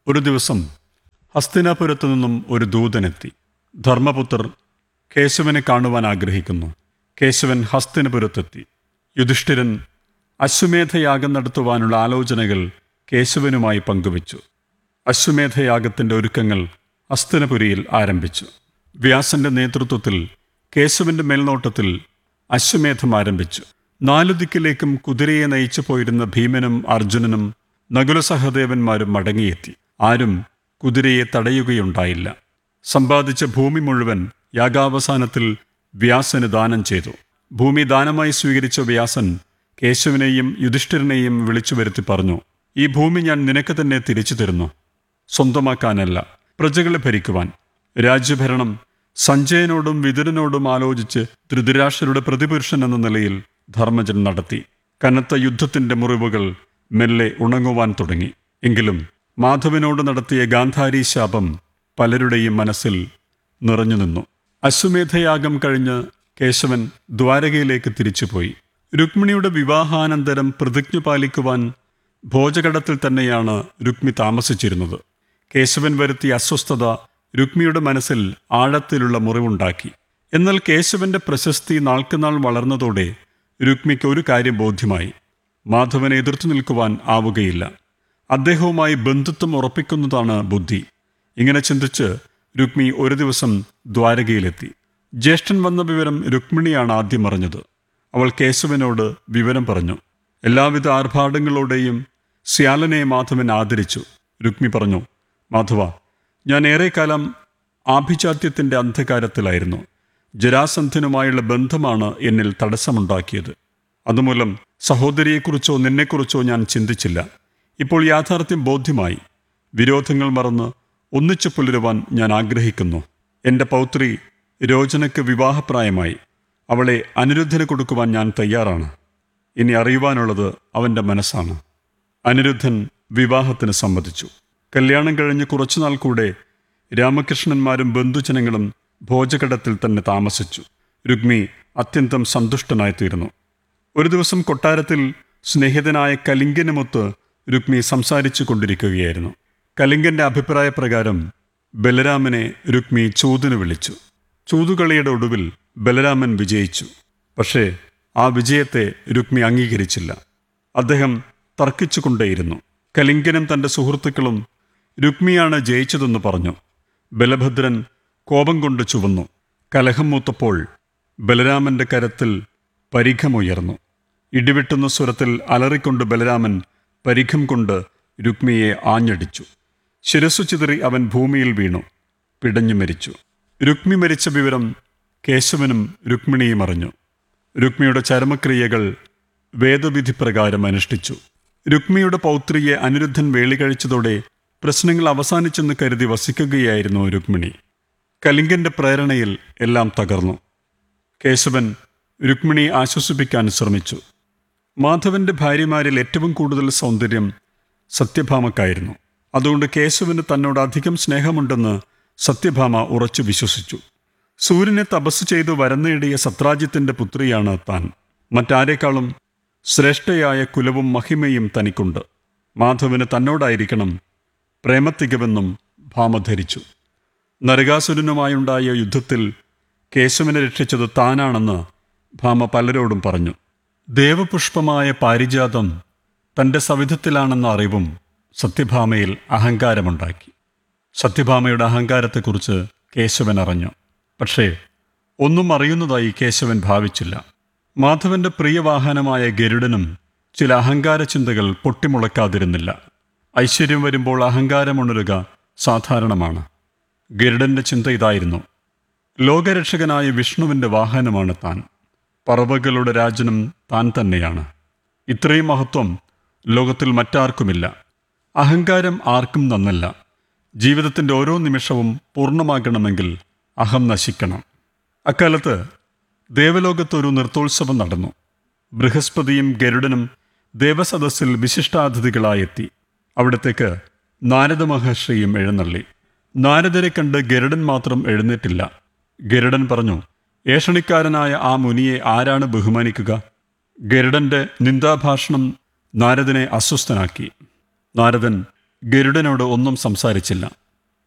ഒരു ദിവസം ഹസ്തിനാപുരത്തു നിന്നും ഒരു ദൂതനെത്തി ധർമ്മപുത്രർ കേശവനെ കാണുവാൻ ആഗ്രഹിക്കുന്നു കേശവൻ ഹസ്തിനപുരത്തെത്തി യുധിഷ്ഠിരൻ അശ്വമേധയാഗം നടത്തുവാനുള്ള ആലോചനകൾ കേശവനുമായി പങ്കുവച്ചു അശ്വമേധയാഗത്തിന്റെ ഒരുക്കങ്ങൾ ഹസ്തിനപുരിയിൽ ആരംഭിച്ചു വ്യാസന്റെ നേതൃത്വത്തിൽ കേശവന്റെ മേൽനോട്ടത്തിൽ അശ്വമേധം ആരംഭിച്ചു നാലു ദിക്കിലേക്കും കുതിരയെ നയിച്ചു പോയിരുന്ന ഭീമനും അർജുനനും നകുലസഹദേവന്മാരും മടങ്ങിയെത്തി ആരും കുതിരയെ തടയുകയുണ്ടായില്ല സമ്പാദിച്ച ഭൂമി മുഴുവൻ യാഗാവസാനത്തിൽ വ്യാസന് ദാനം ചെയ്തു ഭൂമി ദാനമായി സ്വീകരിച്ച വ്യാസൻ കേശവനെയും യുധിഷ്ഠിരനെയും വിളിച്ചു വരുത്തി പറഞ്ഞു ഈ ഭൂമി ഞാൻ നിനക്ക് തന്നെ തിരിച്ചു തരുന്നു സ്വന്തമാക്കാനല്ല പ്രജകളെ ഭരിക്കുവാൻ രാജ്യഭരണം സഞ്ജയനോടും വിതുരനോടും ആലോചിച്ച് ധൃതരാഷ്ട്രരുടെ പ്രതിപുരുഷൻ എന്ന നിലയിൽ ധർമ്മജൻ നടത്തി കനത്ത യുദ്ധത്തിന്റെ മുറിവുകൾ മെല്ലെ ഉണങ്ങുവാൻ തുടങ്ങി എങ്കിലും മാധവനോട് നടത്തിയ ഗാന്ധാരി ശാപം പലരുടെയും മനസ്സിൽ നിറഞ്ഞു നിന്നു അശ്വമേധയാഗം കഴിഞ്ഞ് കേശവൻ ദ്വാരകയിലേക്ക് തിരിച്ചുപോയി രുക്മിണിയുടെ വിവാഹാനന്തരം പ്രതിജ്ഞ പാലിക്കുവാൻ ഭോജകടത്തിൽ തന്നെയാണ് രുക്മി താമസിച്ചിരുന്നത് കേശവൻ വരുത്തിയ അസ്വസ്ഥത രുക്മിയുടെ മനസ്സിൽ ആഴത്തിലുള്ള മുറിവുണ്ടാക്കി എന്നാൽ കേശവന്റെ പ്രശസ്തി നാൾക്കുനാൾ വളർന്നതോടെ രുക്മിക്ക് ഒരു കാര്യം ബോധ്യമായി മാധവനെ എതിർത്തു നിൽക്കുവാൻ ആവുകയില്ല അദ്ദേഹവുമായി ബന്ധുത്വം ഉറപ്പിക്കുന്നതാണ് ബുദ്ധി ഇങ്ങനെ ചിന്തിച്ച് രുക്മി ഒരു ദിവസം ദ്വാരകയിലെത്തി ജ്യേഷ്ഠൻ വന്ന വിവരം രുക്മിണിയാണ് ആദ്യം അറിഞ്ഞത് അവൾ കേശവനോട് വിവരം പറഞ്ഞു എല്ലാവിധ ആർഭാടങ്ങളോടെയും ശ്യാലനെ മാധവൻ ആദരിച്ചു രുക്മി പറഞ്ഞു മാധവ ഞാൻ ഏറെക്കാലം ആഭിജാത്യത്തിന്റെ അന്ധകാരത്തിലായിരുന്നു ജരാസന്ധനുമായുള്ള ബന്ധമാണ് എന്നിൽ തടസ്സമുണ്ടാക്കിയത് അതുമൂലം സഹോദരിയെക്കുറിച്ചോ നിന്നെക്കുറിച്ചോ ഞാൻ ചിന്തിച്ചില്ല ഇപ്പോൾ യാഥാർത്ഥ്യം ബോധ്യമായി വിരോധങ്ങൾ മറന്ന് ഒന്നിച്ചു പുലരുവാൻ ഞാൻ ആഗ്രഹിക്കുന്നു എൻ്റെ പൗത്രി രോചനയ്ക്ക് വിവാഹപ്രായമായി അവളെ അനിരുദ്ധന് കൊടുക്കുവാൻ ഞാൻ തയ്യാറാണ് ഇനി അറിയുവാനുള്ളത് അവൻ്റെ മനസ്സാണ് അനിരുദ്ധൻ വിവാഹത്തിന് സമ്മതിച്ചു കല്യാണം കഴിഞ്ഞ് കുറച്ചുനാൾ കൂടെ രാമകൃഷ്ണന്മാരും ബന്ധുജനങ്ങളും ഭോജകടത്തിൽ തന്നെ താമസിച്ചു രുക്മി അത്യന്തം സന്തുഷ്ടനായിത്തീർന്നു ഒരു ദിവസം കൊട്ടാരത്തിൽ സ്നേഹിതനായ കലിംഗനുമൊത്ത് രുക്മി സംസാരിച്ചു കൊണ്ടിരിക്കുകയായിരുന്നു കലിംഗന്റെ അഭിപ്രായപ്രകാരം ബലരാമനെ രുക്മി ചൂതിന് വിളിച്ചു ചൂതുകളിയുടെ ഒടുവിൽ ബലരാമൻ വിജയിച്ചു പക്ഷേ ആ വിജയത്തെ രുക്മി അംഗീകരിച്ചില്ല അദ്ദേഹം തർക്കിച്ചുകൊണ്ടേയിരുന്നു കലിംഗനും തന്റെ സുഹൃത്തുക്കളും രുക്മിയാണ് ജയിച്ചതെന്ന് പറഞ്ഞു ബലഭദ്രൻ കോപം കൊണ്ട് ചുവന്നു കലഹം മൂത്തപ്പോൾ ബലരാമന്റെ കരത്തിൽ പരിഘമുയർന്നു ഇടിവെട്ടുന്ന സ്വരത്തിൽ അലറിക്കൊണ്ട് ബലരാമൻ പരിഘം കൊണ്ട് രുക്മിയെ ആഞ്ഞടിച്ചു ശിരസ്സു ചിതറി അവൻ ഭൂമിയിൽ വീണു പിടഞ്ഞു മരിച്ചു രുക്മി മരിച്ച വിവരം കേശവനും രുക്മിണിയും അറിഞ്ഞു രുക്മിയുടെ ചരമക്രിയകൾ വേദവിധി പ്രകാരം അനുഷ്ഠിച്ചു രുക്മിയുടെ പൗത്രിയെ അനിരുദ്ധൻ വേളി കഴിച്ചതോടെ പ്രശ്നങ്ങൾ അവസാനിച്ചെന്ന് കരുതി വസിക്കുകയായിരുന്നു രുക്മിണി കലിംഗന്റെ പ്രേരണയിൽ എല്ലാം തകർന്നു കേശവൻ രുക്മിണിയെ ആശ്വസിപ്പിക്കാൻ ശ്രമിച്ചു മാധവന്റെ ഭാര്യമാരിൽ ഏറ്റവും കൂടുതൽ സൗന്ദര്യം സത്യഭാമക്കായിരുന്നു അതുകൊണ്ട് കേശവന് തന്നോട് അധികം സ്നേഹമുണ്ടെന്ന് സത്യഭാമ ഉറച്ചു വിശ്വസിച്ചു സൂര്യനെ തപസ് ചെയ്തു വരം നേടിയ സത്രാജിത്തിന്റെ പുത്രിയാണ് താൻ മറ്റാരേക്കാളും ശ്രേഷ്ഠയായ കുലവും മഹിമയും തനിക്കുണ്ട് മാധവന് തന്നോടായിരിക്കണം പ്രേമത്തികവെന്നും ഭാമ ധരിച്ചു നരകാസുരനുമായുണ്ടായ യുദ്ധത്തിൽ കേശവനെ രക്ഷിച്ചത് താനാണെന്ന് ഭാമ പലരോടും പറഞ്ഞു ദേവപുഷ്പമായ പാരിജാതം തന്റെ സവിധത്തിലാണെന്ന അറിവും സത്യഭാമയിൽ അഹങ്കാരമുണ്ടാക്കി സത്യഭാമയുടെ അഹങ്കാരത്തെക്കുറിച്ച് കേശവൻ അറിഞ്ഞു പക്ഷേ ഒന്നും അറിയുന്നതായി കേശവൻ ഭാവിച്ചില്ല മാധവന്റെ പ്രിയവാഹനമായ ഗരുഡനും ചില അഹങ്കാര ചിന്തകൾ പൊട്ടിമുളക്കാതിരുന്നില്ല ഐശ്വര്യം വരുമ്പോൾ അഹങ്കാരമുണരുക സാധാരണമാണ് ഗരുഡന്റെ ചിന്ത ഇതായിരുന്നു ലോകരക്ഷകനായ വിഷ്ണുവിന്റെ വാഹനമാണ് താൻ പറവകളുടെ രാജനും താൻ തന്നെയാണ് ഇത്രയും മഹത്വം ലോകത്തിൽ മറ്റാർക്കുമില്ല അഹങ്കാരം ആർക്കും നന്നല്ല ജീവിതത്തിന്റെ ഓരോ നിമിഷവും പൂർണ്ണമാകണമെങ്കിൽ അഹം നശിക്കണം അക്കാലത്ത് ദേവലോകത്ത് ഒരു നൃത്തോത്സവം നടന്നു ബൃഹസ്പതിയും ഗരുഡനും ദേവസദസ്സിൽ വിശിഷ്ടാതിഥികളായെത്തി അവിടത്തേക്ക് നാരദ മഹർഷിയും എഴുന്നള്ളി നാരദരെ കണ്ട് ഗരുഡൻ മാത്രം എഴുന്നേറ്റില്ല ഗരുഡൻ പറഞ്ഞു ഏഷണിക്കാരനായ ആ മുനിയെ ആരാണ് ബഹുമാനിക്കുക ഗരുഡന്റെ നിന്ദാഭാഷണം നാരദനെ അസ്വസ്ഥനാക്കി നാരദൻ ഗരുഡനോട് ഒന്നും സംസാരിച്ചില്ല